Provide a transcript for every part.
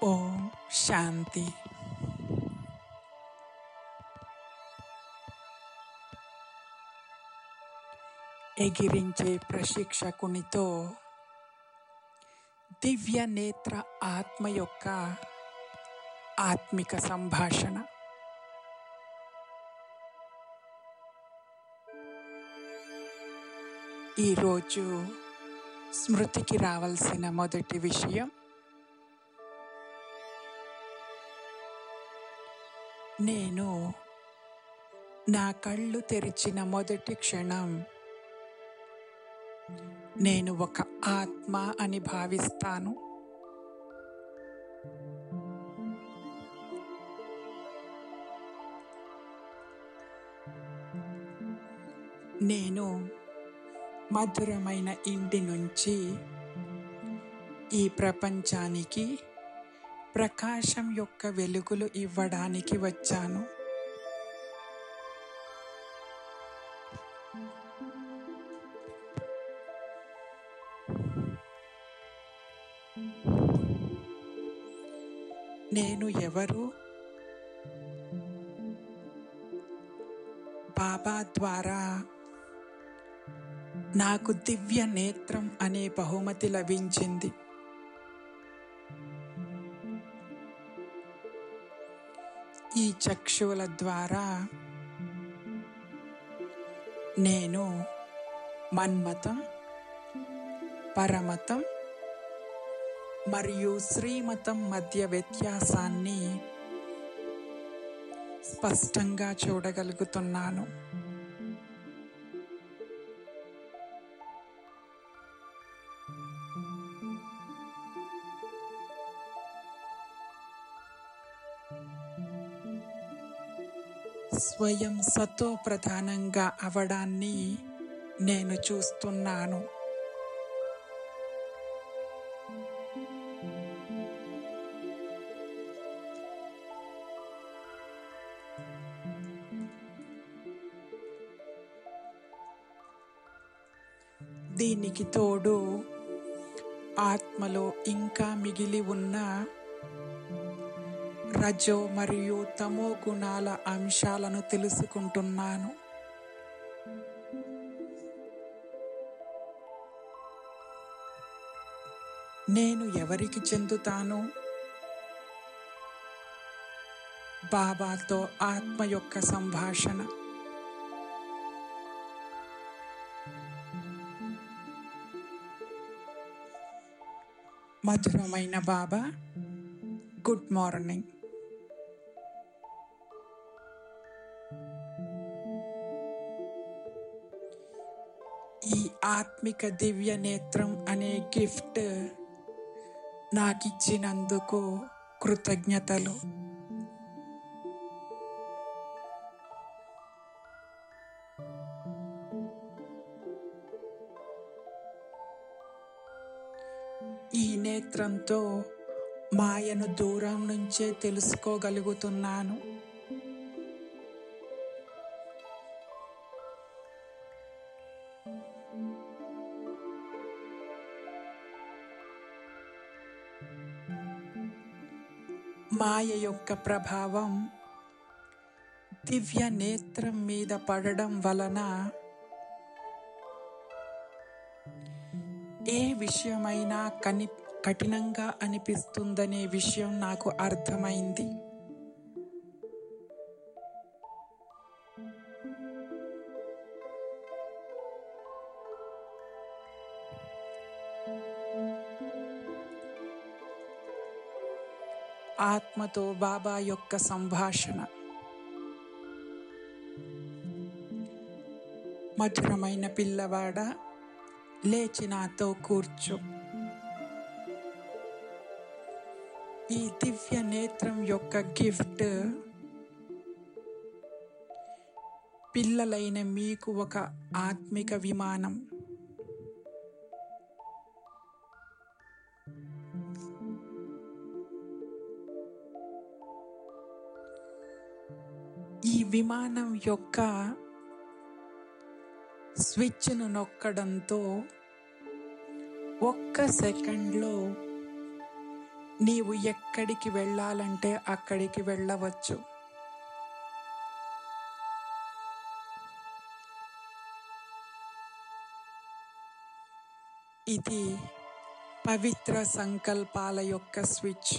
ఓం శాంతి ఎగిరించే ప్రశిక్షకునితో దివ్య నేత్ర ఆత్మ యొక్క ఆత్మిక సంభాషణ ఈరోజు స్మృతికి రావాల్సిన మొదటి విషయం నేను నా కళ్ళు తెరిచిన మొదటి క్షణం నేను ఒక ఆత్మ అని భావిస్తాను నేను మధురమైన ఇంటి నుంచి ఈ ప్రపంచానికి ప్రకాశం యొక్క వెలుగులు ఇవ్వడానికి వచ్చాను నేను ఎవరు బాబా ద్వారా నాకు దివ్య నేత్రం అనే బహుమతి లభించింది ఈ చక్షువుల ద్వారా నేను మన్మతం పరమతం మరియు శ్రీమతం మధ్య వ్యత్యాసాన్ని స్పష్టంగా చూడగలుగుతున్నాను స్వయం సతో ప్రధానంగా అవడాన్ని నేను చూస్తున్నాను దీనికి తోడు ఆత్మలో ఇంకా మిగిలి ఉన్న రజో మరియు తమో గుణాల అంశాలను తెలుసుకుంటున్నాను నేను ఎవరికి చెందుతాను బాబాతో ఆత్మ యొక్క సంభాషణ మధురమైన బాబా గుడ్ మార్నింగ్ ఈ ఆత్మిక దివ్య నేత్రం అనే గిఫ్ట్ నాకిచ్చినందుకు కృతజ్ఞతలు ఈ నేత్రంతో మాయను దూరం నుంచే తెలుసుకోగలుగుతున్నాను మాయ యొక్క ప్రభావం దివ్య నేత్రం మీద పడడం వలన ఏ విషయమైనా కని కఠినంగా అనిపిస్తుందనే విషయం నాకు అర్థమైంది ఆత్మతో బాబా యొక్క సంభాషణ మధురమైన పిల్లవాడ లేచి నాతో కూర్చో ఈ దివ్య నేత్రం యొక్క గిఫ్ట్ పిల్లలైన మీకు ఒక ఆత్మిక విమానం ఈ విమానం యొక్క స్విచ్ను నొక్కడంతో ఒక్క సెకండ్లో నీవు ఎక్కడికి వెళ్ళాలంటే అక్కడికి వెళ్ళవచ్చు ఇది పవిత్ర సంకల్పాల యొక్క స్విచ్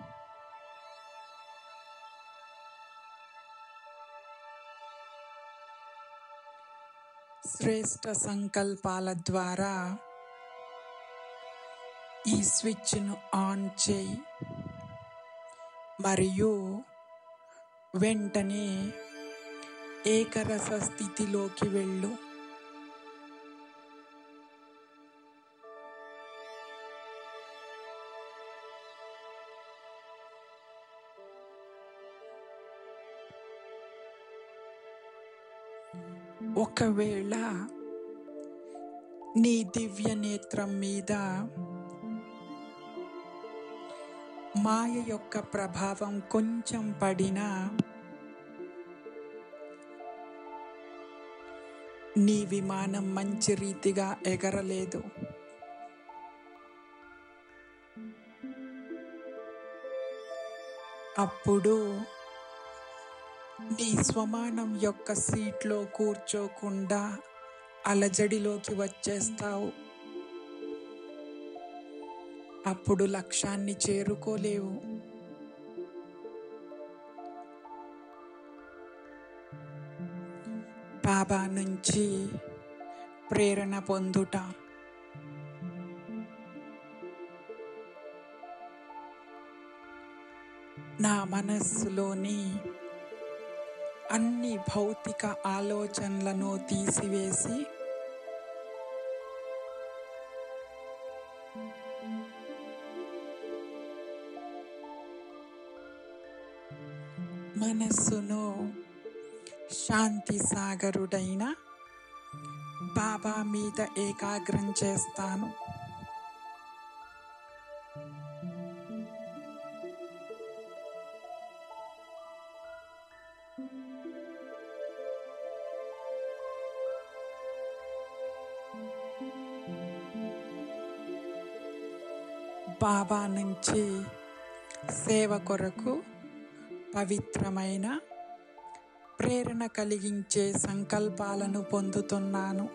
శ్రేష్ట సంకల్పాల ద్వారా ఈ స్విచ్ను ఆన్ చేయి మరియు వెంటనే ఏకరస స్థితిలోకి వెళ్ళు ఒకవేళ నీ దివ్య నేత్రం మీద మాయ యొక్క ప్రభావం కొంచెం పడినా నీ విమానం మంచి రీతిగా ఎగరలేదు అప్పుడు నీ స్వమానం యొక్క సీట్లో కూర్చోకుండా అలజడిలోకి వచ్చేస్తావు అప్పుడు లక్ష్యాన్ని చేరుకోలేవు బాబా నుంచి ప్రేరణ పొందుట నా మనస్సులోని అన్ని భౌతిక ఆలోచనలను తీసివేసి మనస్సును శాంతి సాగరుడైన బాబా మీద ఏకాగ్రం చేస్తాను బాబా నుంచి సేవ కొరకు పవిత్రమైన ప్రేరణ కలిగించే సంకల్పాలను పొందుతున్నాను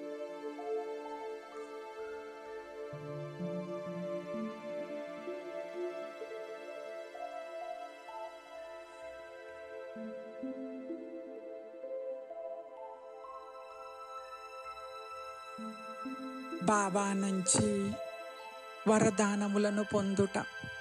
బాబా నుంచి వరదానములను పొందుట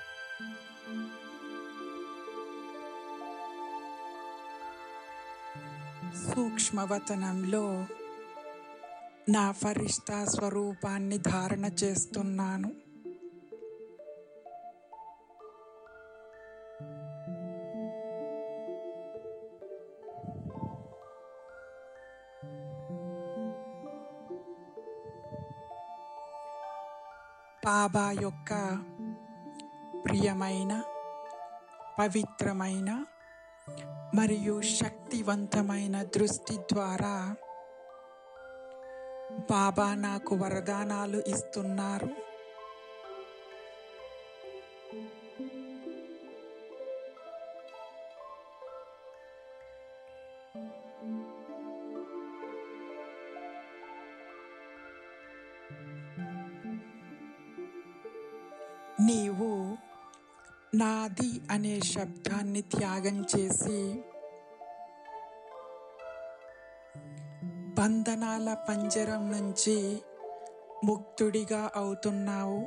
సూక్ష్మవతనంలో నా ఫరిష్తా స్వరూపాన్ని ధారణ చేస్తున్నాను బాబా యొక్క ప్రియమైన పవిత్రమైన మరియు శక్తివంతమైన దృష్టి ద్వారా బాబా నాకు వరదానాలు ఇస్తున్నారు నీవు నాది అనే శబ్దాన్ని త్యాగం చేసి బంధనాల పంజరం నుంచి ముక్తుడిగా అవుతున్నావు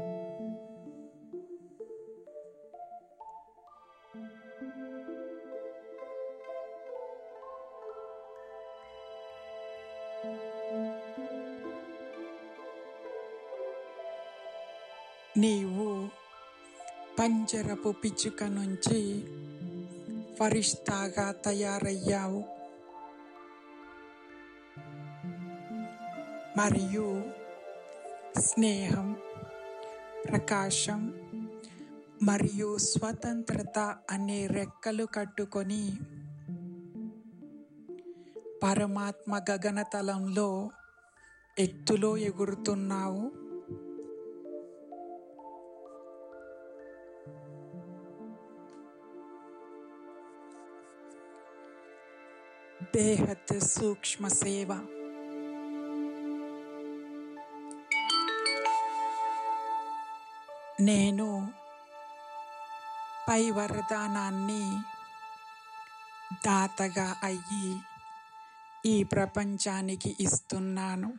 నీవు పంజరపు పిచ్చుక నుంచి ఫరిష్తాగా తయారయ్యావు మరియు స్నేహం ప్రకాశం మరియు స్వతంత్రత అనే రెక్కలు కట్టుకొని పరమాత్మ గగనతలంలో ఎత్తులో ఎగురుతున్నావు బేహద్ సూక్ష్మ సేవ నేను పై వరదానాన్ని దాతగా అయ్యి ఈ ప్రపంచానికి ఇస్తున్నాను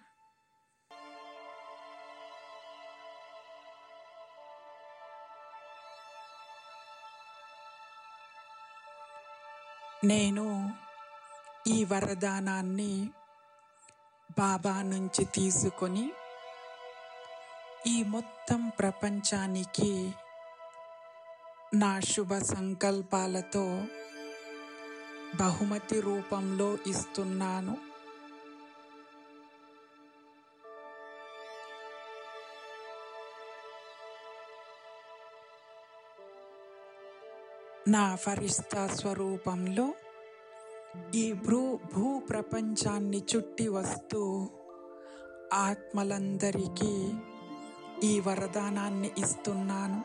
నేను ఈ వరదానాన్ని బాబా నుంచి తీసుకొని ఈ మొత్తం ప్రపంచానికి నా శుభ సంకల్పాలతో బహుమతి రూపంలో ఇస్తున్నాను నా ఫరిస్తా స్వరూపంలో ఈ భూ భూ ప్రపంచాన్ని చుట్టి వస్తూ ఆత్మలందరికీ ఈ వరదానాన్ని ఇస్తున్నాను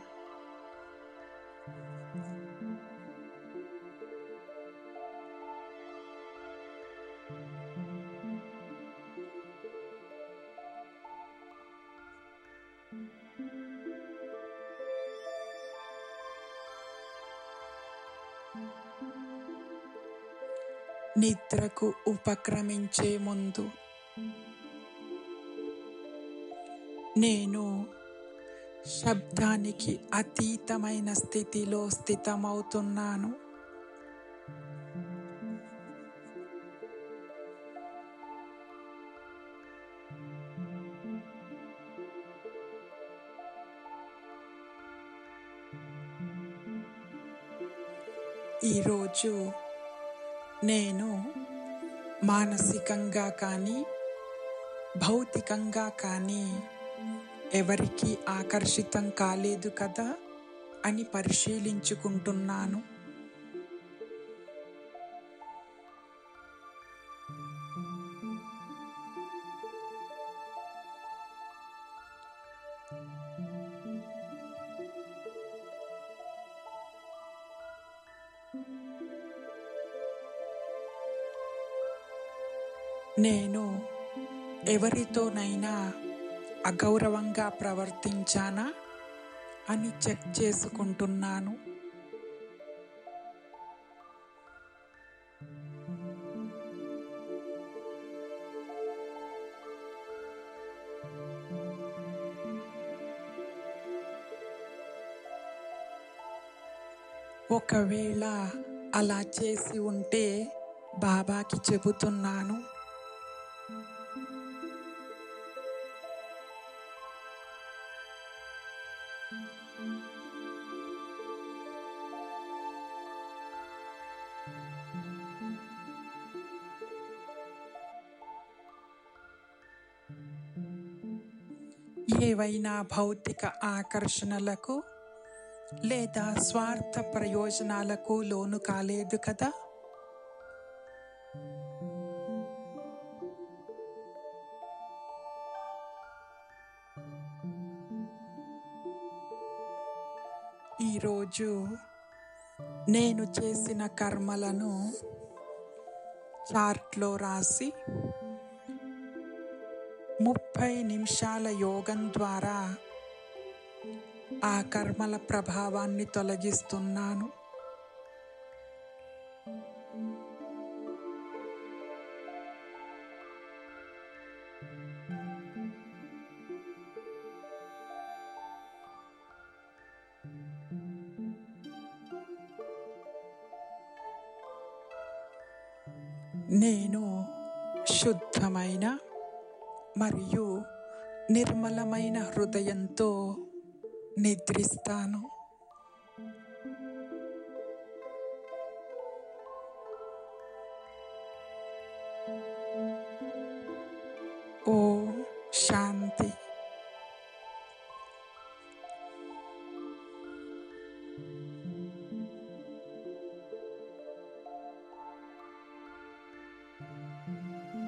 నిద్రకు ఉపక్రమించే ముందు నేను శబ్దానికి అతీతమైన స్థితిలో స్థితమవుతున్నాను ఈరోజు నేను మానసికంగా కానీ భౌతికంగా కానీ ఎవరికి ఆకర్షితం కాలేదు కదా అని పరిశీలించుకుంటున్నాను నేను ఎవరితోనైనా అగౌరవంగా ప్రవర్తించానా అని చెక్ చేసుకుంటున్నాను ఒకవేళ అలా చేసి ఉంటే బాబాకి చెబుతున్నాను ఏవైనా భౌతిక ఆకర్షణలకు లేదా స్వార్థ ప్రయోజనాలకు లోను కాలేదు కదా ఈరోజు నేను చేసిన కర్మలను చార్ట్లో రాసి ముప్పై నిమిషాల యోగం ద్వారా ఆ కర్మల ప్రభావాన్ని తొలగిస్తున్నాను నేను శుద్ధమైన మరియు నిర్మలమైన హృదయంతో నిద్రిస్తాను ఓ శాంతి